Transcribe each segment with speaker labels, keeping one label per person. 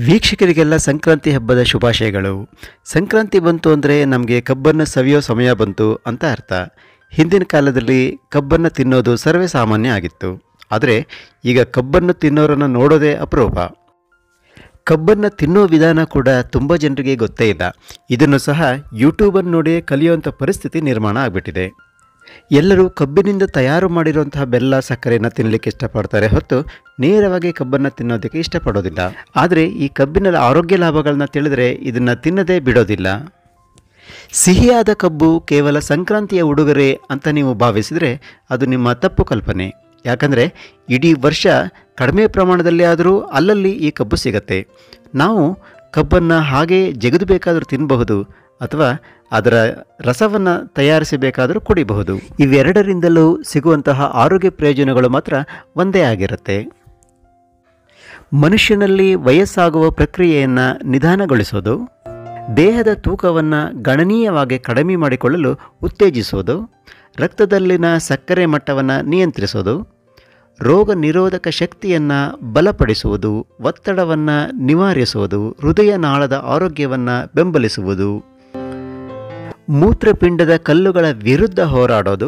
Speaker 1: ವೀಕ್ಷಕರಿಗೆಲ್ಲ ಸಂಕ್ರಾಂತಿ ಹಬ್ಬದ ಶುಭಾಶಯಗಳು ಸಂಕ್ರಾಂತಿ ಬಂತು ಅಂದರೆ ನಮಗೆ ಕಬ್ಬನ್ನು ಸವಿಯೋ ಸಮಯ ಬಂತು ಅಂತ ಅರ್ಥ ಹಿಂದಿನ ಕಾಲದಲ್ಲಿ ಕಬ್ಬನ್ನು ತಿನ್ನೋದು ಸರ್ವೇ ಸಾಮಾನ್ಯ ಆಗಿತ್ತು ಆದರೆ ಈಗ ಕಬ್ಬನ್ನು ತಿನ್ನೋರನ್ನು ನೋಡೋದೇ ಅಪರೂಪ ಕಬ್ಬನ್ನು ತಿನ್ನೋ ವಿಧಾನ ಕೂಡ ತುಂಬ ಜನರಿಗೆ ಗೊತ್ತೇ ಇಲ್ಲ ಇದನ್ನು ಸಹ ಯೂಟ್ಯೂಬನ್ನು ನೋಡಿ ಕಲಿಯುವಂಥ ಪರಿಸ್ಥಿತಿ ನಿರ್ಮಾಣ ಆಗಿಬಿಟ್ಟಿದೆ ಎಲ್ಲರೂ ಕಬ್ಬಿನಿಂದ ತಯಾರು ಮಾಡಿರುವಂತಹ ಬೆಲ್ಲ ಸಕ್ಕರೆಯನ್ನು ತಿನ್ನಲಿಕ್ಕೆ ಇಷ್ಟಪಡ್ತಾರೆ ಹೊತ್ತು ನೇರವಾಗಿ ಕಬ್ಬನ್ನು ತಿನ್ನೋದಕ್ಕೆ ಇಷ್ಟಪಡೋದಿಲ್ಲ ಆದರೆ ಈ ಕಬ್ಬಿನ ಆರೋಗ್ಯ ಲಾಭಗಳನ್ನ ತಿಳಿದರೆ ಇದನ್ನು ತಿನ್ನದೇ ಬಿಡೋದಿಲ್ಲ ಸಿಹಿಯಾದ ಕಬ್ಬು ಕೇವಲ ಸಂಕ್ರಾಂತಿಯ ಉಡುಗೊರೆ ಅಂತ ನೀವು ಭಾವಿಸಿದರೆ ಅದು ನಿಮ್ಮ ತಪ್ಪು ಕಲ್ಪನೆ ಯಾಕಂದರೆ ಇಡೀ ವರ್ಷ ಕಡಿಮೆ ಪ್ರಮಾಣದಲ್ಲಿ ಆದರೂ ಅಲ್ಲಲ್ಲಿ ಈ ಕಬ್ಬು ಸಿಗತ್ತೆ ನಾವು ಕಬ್ಬನ್ನು ಹಾಗೆ ಜಗಿದು ಬೇಕಾದರೂ ತಿನ್ನಬಹುದು ಅಥವಾ ಅದರ ರಸವನ್ನು ತಯಾರಿಸಬೇಕಾದರೂ ಕುಡಿಬಹುದು ಇವೆರಡರಿಂದಲೂ ಸಿಗುವಂತಹ ಆರೋಗ್ಯ ಪ್ರಯೋಜನಗಳು ಮಾತ್ರ ಒಂದೇ ಆಗಿರುತ್ತೆ ಮನುಷ್ಯನಲ್ಲಿ ವಯಸ್ಸಾಗುವ ಪ್ರಕ್ರಿಯೆಯನ್ನು ನಿಧಾನಗೊಳಿಸೋದು ದೇಹದ ತೂಕವನ್ನು ಗಣನೀಯವಾಗಿ ಕಡಿಮೆ ಮಾಡಿಕೊಳ್ಳಲು ಉತ್ತೇಜಿಸೋದು ರಕ್ತದಲ್ಲಿನ ಸಕ್ಕರೆ ಮಟ್ಟವನ್ನು ನಿಯಂತ್ರಿಸೋದು ರೋಗ ನಿರೋಧಕ ಶಕ್ತಿಯನ್ನು ಬಲಪಡಿಸುವುದು ಒತ್ತಡವನ್ನು ನಿವಾರಿಸುವುದು ಹೃದಯ ನಾಳದ ಆರೋಗ್ಯವನ್ನು ಬೆಂಬಲಿಸುವುದು ಮೂತ್ರಪಿಂಡದ ಕಲ್ಲುಗಳ ವಿರುದ್ಧ ಹೋರಾಡೋದು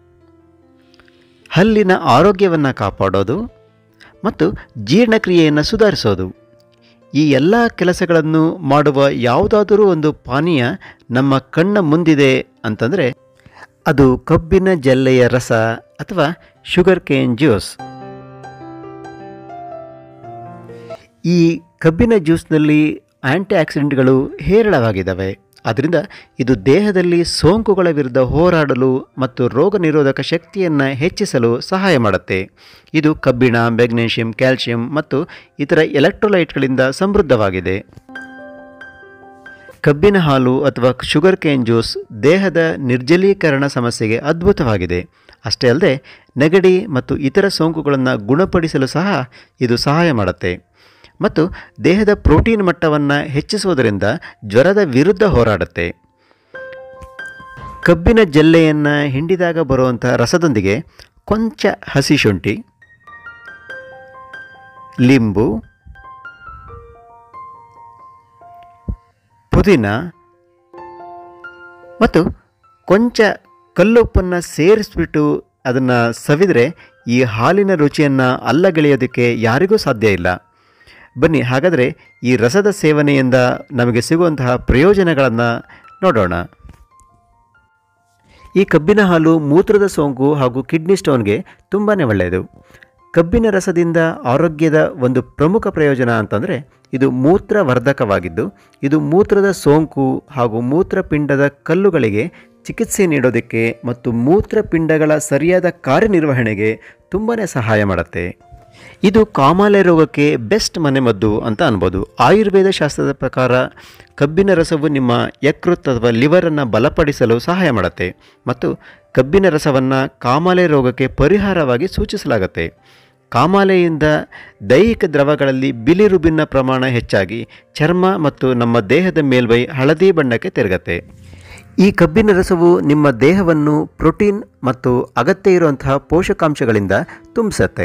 Speaker 1: ಹಲ್ಲಿನ ಆರೋಗ್ಯವನ್ನು ಕಾಪಾಡೋದು ಮತ್ತು ಜೀರ್ಣಕ್ರಿಯೆಯನ್ನು ಸುಧಾರಿಸೋದು ಈ ಎಲ್ಲ ಕೆಲಸಗಳನ್ನು ಮಾಡುವ ಯಾವುದಾದರೂ ಒಂದು ಪಾನೀಯ ನಮ್ಮ ಕಣ್ಣ ಮುಂದಿದೆ ಅಂತಂದರೆ ಅದು ಕಬ್ಬಿನ ಜಲ್ಲೆಯ ರಸ ಅಥವಾ ಶುಗರ್ ಕೇನ್ ಜ್ಯೂಸ್ ಈ ಕಬ್ಬಿನ ಜ್ಯೂಸ್ನಲ್ಲಿ ಆಂಟಿ ಆಕ್ಸಿಡೆಂಟ್ಗಳು ಹೇರಳವಾಗಿದ್ದಾವೆ ಆದ್ದರಿಂದ ಇದು ದೇಹದಲ್ಲಿ ಸೋಂಕುಗಳ ವಿರುದ್ಧ ಹೋರಾಡಲು ಮತ್ತು ರೋಗ ನಿರೋಧಕ ಶಕ್ತಿಯನ್ನು ಹೆಚ್ಚಿಸಲು ಸಹಾಯ ಮಾಡುತ್ತೆ ಇದು ಕಬ್ಬಿಣ ಮೆಗ್ನೀಷಿಯಂ ಕ್ಯಾಲ್ಸಿಯಂ ಮತ್ತು ಇತರ ಎಲೆಕ್ಟ್ರೋಲೈಟ್ಗಳಿಂದ ಸಮೃದ್ಧವಾಗಿದೆ ಕಬ್ಬಿನ ಹಾಲು ಅಥವಾ ಶುಗರ್ ಕೇನ್ ಜ್ಯೂಸ್ ದೇಹದ ನಿರ್ಜಲೀಕರಣ ಸಮಸ್ಯೆಗೆ ಅದ್ಭುತವಾಗಿದೆ ಅಷ್ಟೇ ಅಲ್ಲದೆ ನೆಗಡಿ ಮತ್ತು ಇತರ ಸೋಂಕುಗಳನ್ನು ಗುಣಪಡಿಸಲು ಸಹ ಇದು ಸಹಾಯ ಮಾಡುತ್ತೆ ಮತ್ತು ದೇಹದ ಪ್ರೋಟೀನ್ ಮಟ್ಟವನ್ನು ಹೆಚ್ಚಿಸುವುದರಿಂದ ಜ್ವರದ ವಿರುದ್ಧ ಹೋರಾಡುತ್ತೆ ಕಬ್ಬಿನ ಜಲ್ಲೆಯನ್ನು ಹಿಂಡಿದಾಗ ಬರುವಂಥ ರಸದೊಂದಿಗೆ ಕೊಂಚ ಹಸಿ ಶುಂಠಿ ಲಿಂಬು ಪುದೀನ ಮತ್ತು ಕೊಂಚ ಕಲ್ಲುಪ್ಪನ್ನು ಸೇರಿಸ್ಬಿಟ್ಟು ಅದನ್ನು ಸವಿದರೆ ಈ ಹಾಲಿನ ರುಚಿಯನ್ನು ಅಲ್ಲಗೆಳೆಯೋದಕ್ಕೆ ಯಾರಿಗೂ ಸಾಧ್ಯ ಇಲ್ಲ ಬನ್ನಿ ಹಾಗಾದರೆ ಈ ರಸದ ಸೇವನೆಯಿಂದ ನಮಗೆ ಸಿಗುವಂತಹ ಪ್ರಯೋಜನಗಳನ್ನು ನೋಡೋಣ ಈ ಕಬ್ಬಿನ ಹಾಲು ಮೂತ್ರದ ಸೋಂಕು ಹಾಗೂ ಕಿಡ್ನಿ ಸ್ಟೋನ್ಗೆ ತುಂಬಾ ಒಳ್ಳೆಯದು ಕಬ್ಬಿನ ರಸದಿಂದ ಆರೋಗ್ಯದ ಒಂದು ಪ್ರಮುಖ ಪ್ರಯೋಜನ ಅಂತಂದರೆ ಇದು ಮೂತ್ರವರ್ಧಕವಾಗಿದ್ದು ಇದು ಮೂತ್ರದ ಸೋಂಕು ಹಾಗೂ ಮೂತ್ರಪಿಂಡದ ಕಲ್ಲುಗಳಿಗೆ ಚಿಕಿತ್ಸೆ ನೀಡೋದಕ್ಕೆ ಮತ್ತು ಮೂತ್ರಪಿಂಡಗಳ ಸರಿಯಾದ ಕಾರ್ಯನಿರ್ವಹಣೆಗೆ ತುಂಬಾ ಸಹಾಯ ಮಾಡುತ್ತೆ ಇದು ಕಾಮಾಲೆ ರೋಗಕ್ಕೆ ಬೆಸ್ಟ್ ಮನೆಮದ್ದು ಅಂತ ಅನ್ಬೋದು ಆಯುರ್ವೇದ ಶಾಸ್ತ್ರದ ಪ್ರಕಾರ ಕಬ್ಬಿನ ರಸವು ನಿಮ್ಮ ಯಕೃತ್ ಅಥವಾ ಲಿವರನ್ನು ಬಲಪಡಿಸಲು ಸಹಾಯ ಮಾಡುತ್ತೆ ಮತ್ತು ಕಬ್ಬಿನ ರಸವನ್ನು ಕಾಮಾಲೆ ರೋಗಕ್ಕೆ ಪರಿಹಾರವಾಗಿ ಸೂಚಿಸಲಾಗುತ್ತೆ ಕಾಮಾಲೆಯಿಂದ ದೈಹಿಕ ದ್ರವಗಳಲ್ಲಿ ಬಿಲಿರುಬಿನ್ನ ಪ್ರಮಾಣ ಹೆಚ್ಚಾಗಿ ಚರ್ಮ ಮತ್ತು ನಮ್ಮ ದೇಹದ ಮೇಲ್ಮೈ ಹಳದಿ ಬಣ್ಣಕ್ಕೆ ತಿರುಗತ್ತೆ ಈ ಕಬ್ಬಿನ ರಸವು ನಿಮ್ಮ ದೇಹವನ್ನು ಪ್ರೋಟೀನ್ ಮತ್ತು ಅಗತ್ಯ ಇರುವಂತಹ ಪೋಷಕಾಂಶಗಳಿಂದ ತುಂಬಿಸತ್ತೆ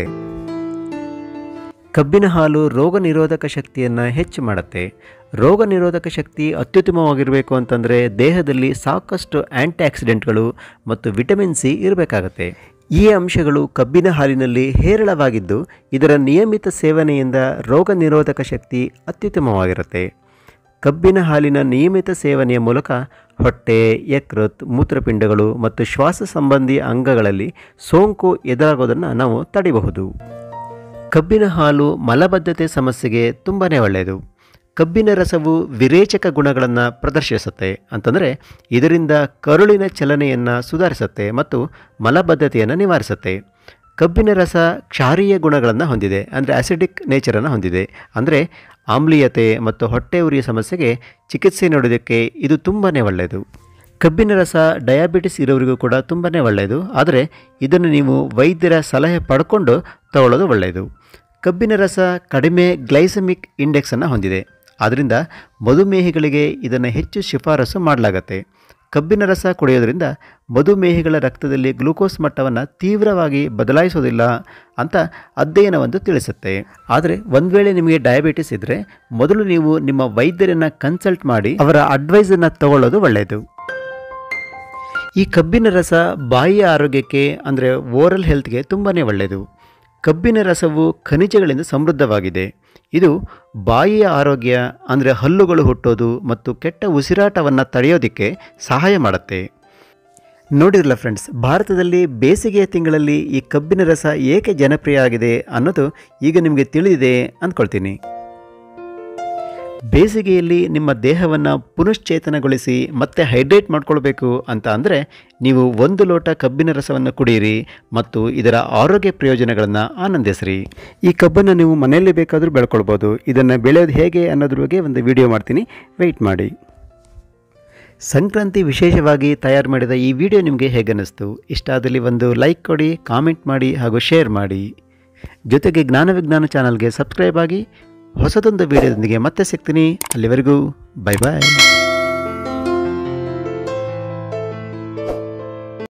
Speaker 1: ಕಬ್ಬಿನ ಹಾಲು ರೋಗ ನಿರೋಧಕ ಶಕ್ತಿಯನ್ನು ಹೆಚ್ಚು ಮಾಡುತ್ತೆ ರೋಗ ನಿರೋಧಕ ಶಕ್ತಿ ಅತ್ಯುತ್ತಮವಾಗಿರಬೇಕು ಅಂತಂದರೆ ದೇಹದಲ್ಲಿ ಸಾಕಷ್ಟು ಆ್ಯಂಟಿ ಆಕ್ಸಿಡೆಂಟ್ಗಳು ಮತ್ತು ವಿಟಮಿನ್ ಸಿ ಇರಬೇಕಾಗತ್ತೆ ಈ ಅಂಶಗಳು ಕಬ್ಬಿನ ಹಾಲಿನಲ್ಲಿ ಹೇರಳವಾಗಿದ್ದು ಇದರ ನಿಯಮಿತ ಸೇವನೆಯಿಂದ ರೋಗ ನಿರೋಧಕ ಶಕ್ತಿ ಅತ್ಯುತ್ತಮವಾಗಿರುತ್ತೆ ಕಬ್ಬಿನ ಹಾಲಿನ ನಿಯಮಿತ ಸೇವನೆಯ ಮೂಲಕ ಹೊಟ್ಟೆ ಯಕೃತ್ ಮೂತ್ರಪಿಂಡಗಳು ಮತ್ತು ಶ್ವಾಸ ಸಂಬಂಧಿ ಅಂಗಗಳಲ್ಲಿ ಸೋಂಕು ಎದುರಾಗೋದನ್ನು ನಾವು ತಡೆಯಬಹುದು ಕಬ್ಬಿನ ಹಾಲು ಮಲಬದ್ಧತೆ ಸಮಸ್ಯೆಗೆ ತುಂಬಾ ಒಳ್ಳೆಯದು ಕಬ್ಬಿನ ರಸವು ವಿರೇಚಕ ಗುಣಗಳನ್ನು ಪ್ರದರ್ಶಿಸುತ್ತೆ ಅಂತಂದರೆ ಇದರಿಂದ ಕರುಳಿನ ಚಲನೆಯನ್ನು ಸುಧಾರಿಸುತ್ತೆ ಮತ್ತು ಮಲಬದ್ಧತೆಯನ್ನು ನಿವಾರಿಸುತ್ತೆ ಕಬ್ಬಿನ ರಸ ಕ್ಷಾರೀಯ ಗುಣಗಳನ್ನು ಹೊಂದಿದೆ ಅಂದರೆ ಆಸಿಡಿಕ್ ನೇಚರನ್ನು ಹೊಂದಿದೆ ಅಂದರೆ ಆಮ್ಲೀಯತೆ ಮತ್ತು ಹೊಟ್ಟೆ ಉರಿಯ ಸಮಸ್ಯೆಗೆ ಚಿಕಿತ್ಸೆ ನೀಡೋದಕ್ಕೆ ಇದು ತುಂಬಾ ಒಳ್ಳೆಯದು ಕಬ್ಬಿನ ರಸ ಡಯಾಬಿಟಿಸ್ ಇರೋರಿಗೂ ಕೂಡ ತುಂಬಾ ಒಳ್ಳೆಯದು ಆದರೆ ಇದನ್ನು ನೀವು ವೈದ್ಯರ ಸಲಹೆ ಪಡ್ಕೊಂಡು ತಗೊಳ್ಳೋದು ಒಳ್ಳೆಯದು ಕಬ್ಬಿನ ರಸ ಕಡಿಮೆ ಗ್ಲೈಸಮಿಕ್ ಇಂಡೆಕ್ಸನ್ನು ಹೊಂದಿದೆ ಆದ್ದರಿಂದ ಮಧುಮೇಹಿಗಳಿಗೆ ಇದನ್ನು ಹೆಚ್ಚು ಶಿಫಾರಸು ಮಾಡಲಾಗತ್ತೆ ಕಬ್ಬಿನ ರಸ ಕುಡಿಯೋದ್ರಿಂದ ಮಧುಮೇಹಿಗಳ ರಕ್ತದಲ್ಲಿ ಗ್ಲೂಕೋಸ್ ಮಟ್ಟವನ್ನು ತೀವ್ರವಾಗಿ ಬದಲಾಯಿಸೋದಿಲ್ಲ ಅಂತ ಅಧ್ಯಯನವೊಂದು ತಿಳಿಸುತ್ತೆ ಆದರೆ ಒಂದು ವೇಳೆ ನಿಮಗೆ ಡಯಾಬಿಟಿಸ್ ಇದ್ದರೆ ಮೊದಲು ನೀವು ನಿಮ್ಮ ವೈದ್ಯರನ್ನು ಕನ್ಸಲ್ಟ್ ಮಾಡಿ ಅವರ ಅಡ್ವೈಸನ್ನು ತಗೊಳ್ಳೋದು ಒಳ್ಳೆಯದು ಈ ಕಬ್ಬಿನ ರಸ ಬಾಯಿಯ ಆರೋಗ್ಯಕ್ಕೆ ಅಂದರೆ ಓರಲ್ ಹೆಲ್ತ್ಗೆ ತುಂಬಾ ಒಳ್ಳೆಯದು ಕಬ್ಬಿನ ರಸವು ಖನಿಜಗಳಿಂದ ಸಮೃದ್ಧವಾಗಿದೆ ಇದು ಬಾಯಿಯ ಆರೋಗ್ಯ ಅಂದರೆ ಹಲ್ಲುಗಳು ಹುಟ್ಟೋದು ಮತ್ತು ಕೆಟ್ಟ ಉಸಿರಾಟವನ್ನು ತಡೆಯೋದಕ್ಕೆ ಸಹಾಯ ಮಾಡುತ್ತೆ ನೋಡಿರಲ್ಲ ಫ್ರೆಂಡ್ಸ್ ಭಾರತದಲ್ಲಿ ಬೇಸಿಗೆಯ ತಿಂಗಳಲ್ಲಿ ಈ ಕಬ್ಬಿನ ರಸ ಏಕೆ ಜನಪ್ರಿಯ ಆಗಿದೆ ಅನ್ನೋದು ಈಗ ನಿಮಗೆ ತಿಳಿದಿದೆ ಅಂದ್ಕೊಳ್ತೀನಿ ಬೇಸಿಗೆಯಲ್ಲಿ ನಿಮ್ಮ ದೇಹವನ್ನು ಪುನಶ್ಚೇತನಗೊಳಿಸಿ ಮತ್ತೆ ಹೈಡ್ರೇಟ್ ಮಾಡ್ಕೊಳ್ಬೇಕು ಅಂತ ಅಂದರೆ ನೀವು ಒಂದು ಲೋಟ ಕಬ್ಬಿನ ರಸವನ್ನು ಕುಡಿಯಿರಿ ಮತ್ತು ಇದರ ಆರೋಗ್ಯ ಪ್ರಯೋಜನಗಳನ್ನು ಆನಂದಿಸಿರಿ ಈ ಕಬ್ಬನ್ನು ನೀವು ಮನೆಯಲ್ಲಿ ಬೇಕಾದರೂ ಬೆಳ್ಕೊಳ್ಬೋದು ಇದನ್ನು ಬೆಳೆಯೋದು ಹೇಗೆ ಅನ್ನೋದ್ರ ಬಗ್ಗೆ ಒಂದು ವಿಡಿಯೋ ಮಾಡ್ತೀನಿ ವೆಯ್ಟ್ ಮಾಡಿ ಸಂಕ್ರಾಂತಿ ವಿಶೇಷವಾಗಿ ತಯಾರು ಮಾಡಿದ ಈ ವಿಡಿಯೋ ನಿಮಗೆ ಹೇಗನ್ನಿಸ್ತು ಇಷ್ಟ ಆದಲ್ಲಿ ಒಂದು ಲೈಕ್ ಕೊಡಿ ಕಾಮೆಂಟ್ ಮಾಡಿ ಹಾಗೂ ಶೇರ್ ಮಾಡಿ ಜೊತೆಗೆ ಜ್ಞಾನ ವಿಜ್ಞಾನ ಚಾನಲ್ಗೆ ಸಬ್ಸ್ಕ್ರೈಬ್ ಆಗಿ ಹೊಸದೊಂದು ವಿಡಿಯೋದೊಂದಿಗೆ ಮತ್ತೆ ಸಿಗ್ತೀನಿ ಅಲ್ಲಿವರೆಗೂ ಬೈ ಬಾಯ್